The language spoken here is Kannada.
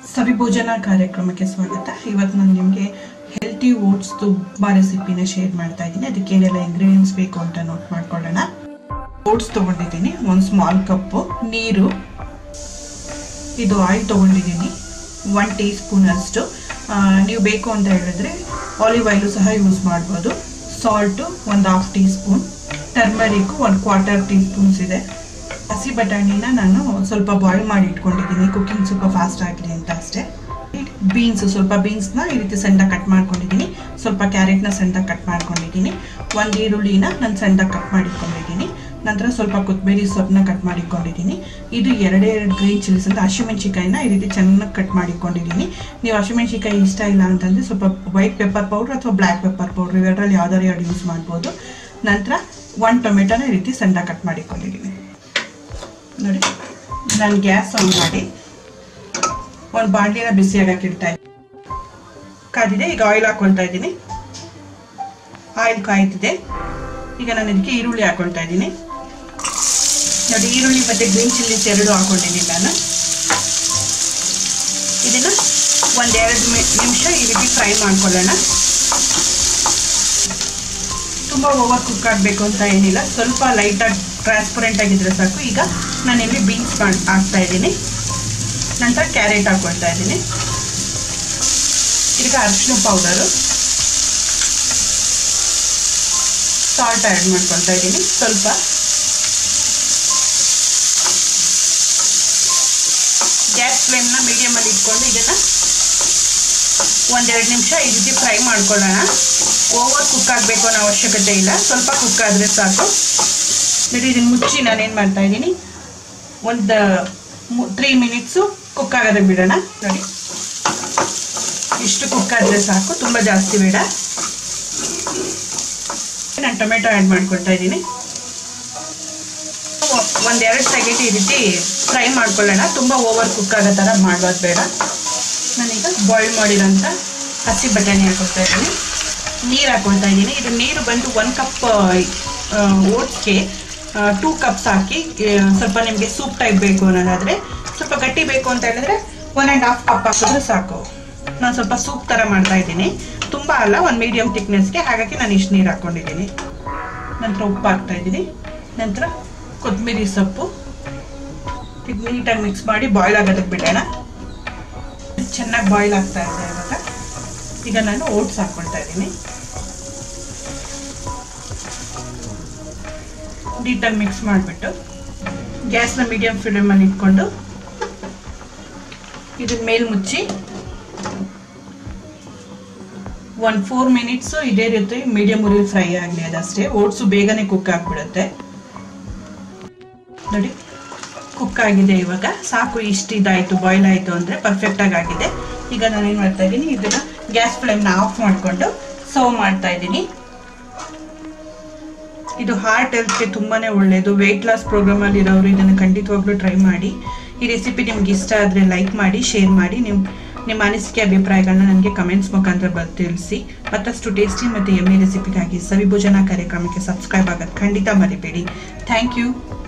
ಸವಿಭೋಜನ ಕಾರ್ಯಕ್ರಮಕ್ಕೆ ಸ್ವಾಗತ ಇವತ್ತು ನಾನು ನಿಮಗೆ ಹೆಲ್ತಿ ಓಟ್ಸ್ ತುಂಬ ರೆಸಿಪಿನ ಶೇರ್ ಮಾಡ್ತಾ ಇದ್ದೀನಿ ಅದಕ್ಕೆ ಏನೆಲ್ಲ ಇಂಗ್ರೀಡಿಯೆಂಟ್ಸ್ ಬೇಕು ಅಂತ ನೋಟ್ ಮಾಡ್ಕೊಳ್ಳೋಣ ಓಟ್ಸ್ ತೊಗೊಂಡಿದ್ದೀನಿ ಒಂದು ಸ್ಮಾಲ್ ಕಪ್ಪು ನೀರು ಇದು ಆಯಿಲ್ ತೊಗೊಂಡಿದ್ದೀನಿ ಒನ್ ಟೀ ಸ್ಪೂನ್ ಅಷ್ಟು ಆ, ನೀವು ಬೇಕು ಅಂತ ಹೇಳಿದ್ರೆ ಆಲಿವ್ ಆಯಿಲು ಸಹ ಯೂಸ್ ಮಾಡ್ಬೋದು ಸಾಲ್ಟು ಒಂದು ಹಾಫ್ ಟೀ ಸ್ಪೂನ್ ಟರ್ಮರಿಕ್ಕು ಒಂದು ಕ್ವಾರ್ಟರ್ ಟೀ ಸ್ಪೂನ್ಸ್ ಇದೆ ಹಸಿ ಬಟಾಣಿನ ನಾನು ಸ್ವಲ್ಪ ಬಾಯ್ಲ್ ಮಾಡಿ ಇಟ್ಕೊಂಡಿದ್ದೀನಿ ಕುಕ್ಕಿಂಗ್ ಸ್ವಲ್ಪ ಫಾಸ್ಟ್ ಆಗಲಿ ಅಂತ ಅಷ್ಟೇ ಬೀನ್ಸ್ ಸ್ವಲ್ಪ ಬೀನ್ಸ್ನ ಈ ರೀತಿ ಸಣ್ಣದಾಗಿ ಕಟ್ ಮಾಡ್ಕೊಂಡಿದ್ದೀನಿ ಸ್ವಲ್ಪ ಕ್ಯಾರೆಟ್ನ ಸಣ್ಣದಾಗಿ ಕಟ್ ಮಾಡ್ಕೊಂಡಿದ್ದೀನಿ ಒಂದು ಈರುಳ್ಳಿನ ನಾನು ಸಣ್ಣದಾಗಿ ಕಟ್ ಮಾಡಿಟ್ಕೊಂಡಿದ್ದೀನಿ ನಂತರ ಸ್ವಲ್ಪ ಕೊತ್ತಂಬರಿ ಸೊಪ್ಪನ್ನ ಕಟ್ ಮಾಡಿಕೊಂಡಿದ್ದೀನಿ ಇದು ಎರಡೇ ಎರಡು ಗ್ರೀನ್ ಚಿಲ್ಲೀಸ್ ಅಂತ ಹಸಿಮೆಣ್ಸಿಕಾಯಿನ ಈ ರೀತಿ ಚೆನ್ನಾಗಿ ಕಟ್ ಮಾಡಿಕೊಂಡಿದ್ದೀನಿ ನೀವು ಹಸಿಮೆಣ್ಸಿಕಾಯಿ ಇಷ್ಟ ಇಲ್ಲ ಅಂತಂದರೆ ಸ್ವಲ್ಪ ವೈಟ್ ಪೆಪ್ಪರ್ ಪೌಡ್ರ್ ಅಥವಾ ಬ್ಲ್ಯಾಕ್ ಪೆಪ್ಪರ್ ಪೌಡ್ರ್ ಇವೆರಡರಲ್ಲಿ ಯಾವ್ದಾರು ಎರಡು ಯೂಸ್ ಮಾಡ್ಬೋದು ನಂತರ ಒನ್ ಟೊಮೆಟೊನ ಈ ರೀತಿ ಸಣ್ಣದಾಗಿ ಕಟ್ ಮಾಡಿಕೊಂಡಿದ್ದೀನಿ ನೋಡಿ ನಾನು ಗ್ಯಾಸ್ ಆನ್ ಮಾಡಿ ಒಂದು ಬಾಣಲಿನ ಬಿಸಿ ಆಗಕ್ಕೆ ಇಡ್ತಾ ಇದ್ದೀನಿ ಕಾದಿದೆ ಈಗ ಆಯಿಲ್ ಹಾಕೊಳ್ತಾ ಇದ್ದೀನಿ ಆಯಿಲ್ ಕಾಯ್ತಿದೆ ಈಗ ನಾನು ಇದಕ್ಕೆ ಈರುಳ್ಳಿ ಹಾಕೊಳ್ತಾ ಇದ್ದೀನಿ ನೋಡಿ ಈರುಳ್ಳಿ ಮತ್ತು ಗ್ರೀನ್ ಚಿಲ್ಲೀಸ್ ಎರಡು ಹಾಕೊಂಡಿದ್ದೀನಿ ನಾನು ಇದನ್ನು ಒಂದೆರಡು ನಿಮಿಷ ಈ ರೀತಿ ಫ್ರೈ ಮಾಡ್ಕೊಳ್ಳೋಣ ತುಂಬ ಓವರ್ ಕುಕ್ ಆಗಬೇಕು ಅಂತ ಏನಿಲ್ಲ ಸ್ವಲ್ಪ ಲೈಟಾಗಿ ಟ್ರಾನ್ಸ್ಪರೆಂಟ್ ಆಗಿದ್ರೆ ಸಾಕು ಈಗ ನಾನಿಲ್ಲಿ ಬೀನ್ಸ್ ಹಾಕ್ತಾ ಇದ್ದೀನಿ ನಂತರ ಕ್ಯಾರೆಟ್ ಹಾಕ್ಕೊಳ್ತಾ ಇದ್ದೀನಿ ಈಗ ಅರಿಶಿನ ಪೌಡರು ಸಾಲ್ಟ್ ಆ್ಯಡ್ ಮಾಡ್ಕೊಳ್ತಾ ಇದ್ದೀನಿ ಸ್ವಲ್ಪ ಗ್ಯಾಸ್ ಫ್ಲೇಮ್ನ ಮೀಡಿಯಮಲ್ಲಿ ಇಟ್ಕೊಂಡು ಇದನ್ನು ಒಂದೆರಡು ನಿಮಿಷ ಈ ರೀತಿ ಫ್ರೈ ಮಾಡ್ಕೊಳ್ಳೋಣ ಓವರ್ ಕುಕ್ ಆಗಬೇಕು ಅನ್ನೋ ಅವಶ್ಯಕತೆ ಇಲ್ಲ ಸ್ವಲ್ಪ ಕುಕ್ ಆದರೆ ಸಾಕು ನೋಡಿ ಇದನ್ನು ಮುಚ್ಚಿ ನಾನೇನು ಮಾಡ್ತಾ ಇದ್ದೀನಿ ಒಂದು ತ್ರೀ ಮಿನಿಟ್ಸು ಕುಕ್ ಆಗೋದಕ್ಕೆ ಬಿಡೋಣ ನೋಡಿ ಇಷ್ಟು ಕುಕ್ ಆದರೆ ಸಾಕು ತುಂಬ ಜಾಸ್ತಿ ಬೇಡ ನಾನು ಟೊಮೆಟೊ ಆ್ಯಡ್ ಮಾಡ್ಕೊಳ್ತಾ ಇದ್ದೀನಿ ಒಂದೆರಡು ಸೆಕೆಂಡ್ ಈ ರೀತಿ ಫ್ರೈ ಮಾಡ್ಕೊಳ್ಳೋಣ ತುಂಬ ಓವರ್ ಕುಕ್ ಆಗೋ ಥರ ಮಾಡೋದು ಬೇಡ ನಾನೀಗ ಬಾಯ್ಲ್ ಮಾಡಿರೋಂಥ ಹಸಿ ಬಟಾಣಿ ಹಾಕೊಳ್ತಾ ಇದ್ದೀನಿ ನೀರು ಹಾಕೊಳ್ತಾ ಇದ್ದೀನಿ ಇದು ನೀರು ಬಂದು ಒನ್ ಕಪ್ ಓಟ್ಸ್ಗೆ ಟೂ ಕಪ್ಸ್ ಹಾಕಿ ಸ್ವಲ್ಪ ನಿಮಗೆ ಸೂಪ್ ಟೈಪ್ ಬೇಕು ಅನ್ನೋದಾದರೆ ಸ್ವಲ್ಪ ಗಟ್ಟಿ ಬೇಕು ಅಂತ ಹೇಳಿದ್ರೆ ಒನ್ ಆ್ಯಂಡ್ ಹಾಫ್ ಕಪ್ ಹಾಕಿದ್ರೆ ಸಾಕು ನಾನು ಸ್ವಲ್ಪ ಸೂಪ್ ಥರ ಮಾಡ್ತಾ ಇದ್ದೀನಿ ತುಂಬ ಅಲ್ಲ ಒಂದು ಮೀಡಿಯಮ್ ಥಿಕ್ನೆಸ್ಗೆ ಹಾಗಾಗಿ ನಾನು ಇಷ್ಟು ನೀರು ಹಾಕ್ಕೊಂಡಿದ್ದೀನಿ ನಂತರ ಉಪ್ಪು ಹಾಕ್ತಾ ಇದ್ದೀನಿ ನಂತರ ಕೊತ್ತಂಬರಿ ಸೊಪ್ಪು ಇದು ನೀಟಾಗಿ ಮಿಕ್ಸ್ ಮಾಡಿ ಬಾಯ್ಲ್ ಆಗೋದಕ್ಕೆ ಬಿಡೋಣ ಚೆನ್ನಾಗಿ ಬಾಯ್ಲ್ ಆಗ್ತಾ ಇದೆ ಇವಾಗ ಈಗ ನಾನು ಓಟ್ಸ್ ಹಾಕ್ಕೊಳ್ತಾ ಇದ್ದೀನಿ ನೀಟಾಗಿ ಮಿಕ್ಸ್ ಮಾಡಿಬಿಟ್ಟು ಗ್ಯಾಸ್ನ ಮೀಡಿಯಮ್ ಫ್ಲೇಮಲ್ಲಿ ಇಟ್ಕೊಂಡು ಇದನ್ನ ಮೇಲೆ ಮುಚ್ಚಿ ಒಂದು ಫೋರ್ ಮಿನಿಟ್ಸು ಇದೇ ರೀತಿ ಮೀಡಿಯಮ್ ಉರಿಲಿ ಫ್ರೈ ಆಗಲಿ ಅದಷ್ಟೇ ಓಟ್ಸು ಬೇಗನೆ ಕುಕ್ ಆಗಿಬಿಡುತ್ತೆ ನೋಡಿ ಕುಕ್ ಆಗಿದೆ ಇವಾಗ ಸಾಕು ಇಷ್ಟು ಇದಾಯಿತು ಬಾಯ್ಲ್ ಆಯಿತು ಅಂದರೆ ಪರ್ಫೆಕ್ಟಾಗಿ ಆಗಿದೆ ಈಗ ನಾನೇನು ಮಾಡ್ತಾ ಇದ್ದೀನಿ ಇದನ್ನು ಗ್ಯಾಸ್ ಫ್ಲೇಮ್ನ ಆಫ್ ಮಾಡಿಕೊಂಡು ಸರ್ವ್ ಮಾಡ್ತಾ ಇದ್ದೀನಿ ಇದು ಹಾರ್ಟ್ ಹೆಲ್ತ್ಗೆ ತುಂಬಾ ಒಳ್ಳೆಯದು ವೆಯ್ಟ್ ಲಾಸ್ ಪ್ರೋಗ್ರಾಮಲ್ಲಿ ಇರೋರು ಇದನ್ನು ಖಂಡಿತವಾಗ್ಲೂ ಟ್ರೈ ಮಾಡಿ ಈ ರೆಸಿಪಿ ನಿಮ್ಗೆ ಇಷ್ಟ ಆದರೆ ಲೈಕ್ ಮಾಡಿ ಶೇರ್ ಮಾಡಿ ನಿಮ್ಮ ನಿಮ್ಮ ಅನಿಸಿಕೆ ಅಭಿಪ್ರಾಯಗಳನ್ನ ನನಗೆ ಕಮೆಂಟ್ಸ್ ಮುಖಾಂತರ ಬಂದು ತಿಳಿಸಿ ಮತ್ತಷ್ಟು ಟೇಸ್ಟಿ ಮತ್ತು ಎಮ್ಮೆ ರೆಸಿಪಿಗಾಗಿ ಸವಿಭೋಜನ ಕಾರ್ಯಕ್ರಮಕ್ಕೆ ಸಬ್ಸ್ಕ್ರೈಬ್ ಆಗೋದು ಖಂಡಿತ ಮರಿಬೇಡಿ ಥ್ಯಾಂಕ್ ಯು